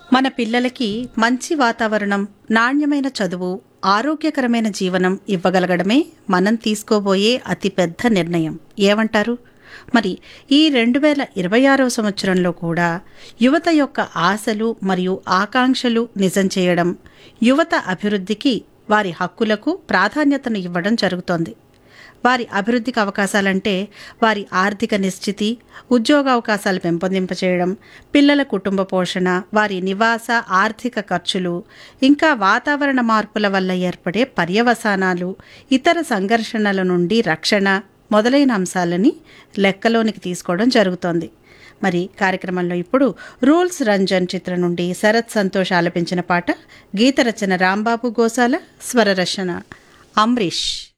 మన పిల్లలకి మంచి వాతావరణం నాణ్యమైన చదువు ఆరోగ్యకరమైన జీవనం ఇవ్వగలగడమే మనం తీసుకోబోయే అతిపెద్ద నిర్ణయం ఏమంటారు మరి ఈ రెండు వేల ఇరవై ఆరో సంవత్సరంలో కూడా యువత యొక్క ఆశలు మరియు ఆకాంక్షలు నిజం చేయడం యువత అభివృద్ధికి వారి హక్కులకు ప్రాధాన్యతను ఇవ్వడం జరుగుతోంది వారి అభివృద్ధికి అవకాశాలంటే వారి ఆర్థిక నిశ్చితి ఉద్యోగ అవకాశాలు పెంపొందింపచేయడం పిల్లల కుటుంబ పోషణ వారి నివాస ఆర్థిక ఖర్చులు ఇంకా వాతావరణ మార్పుల వల్ల ఏర్పడే పర్యవసానాలు ఇతర సంఘర్షణల నుండి రక్షణ మొదలైన అంశాలని లెక్కలోనికి తీసుకోవడం జరుగుతోంది మరి కార్యక్రమంలో ఇప్పుడు రూల్స్ రంజన్ చిత్రం నుండి శరత్ సంతోష్ ఆలపించిన పాట గీత రచన రాంబాబు గోసాల స్వరరచన అంబరీష్